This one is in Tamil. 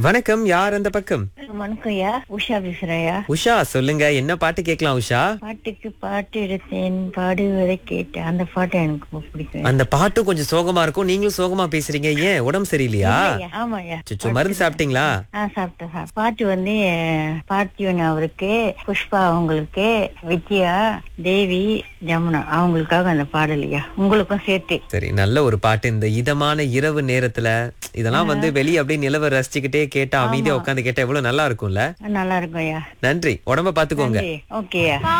வணக்கம் யார் அந்த பக்கம் வணக்கம்யா உஷா பேசுறேயா உஷா சொல்லுங்க என்ன பாட்டு கேட்கலாம் உஷா பாட்டுக்கு பாட்டு எடுத்தேன் பாடுவதை கேட்டேன் அந்த பாட்டு எனக்கு ரொம்ப பிடிக்கும் அந்த பாட்டும் கொஞ்சம் சோகமா இருக்கும் நீங்களும் சோகமா பேசுறீங்க ஏன் உடம்பு சரியில்லையா ஐயா, ஆமாய்யா சுச்சு மருந்து சாப்பிட்டீங்களா ஆ சாப்பிட்டேன் சார் பாட்டு வந்து அஹ், பார்த்திபன் அவருக்கு புஷ்பா அவங்களுக்கு வித்யா தேவி ஜமுனா அவங்களுக்காக அந்த பாடலையா உங்களுக்கும் சேர்த்து சரி நல்ல ஒரு பாட்டு இந்த இதமான இரவு நேரத்துல இதெல்லாம் வந்து வெளிய அப்படியே நிலவ ரசிச்சுக்கிட்டே கேட்டா அமைதியா உட்காந்து கேட்டா எவ்வளவு நல்லா இருக்கும்ல நல்லா இருக்கும்யா நன்றி உடம்ப பாத்துக்கோங்க ஓகேயா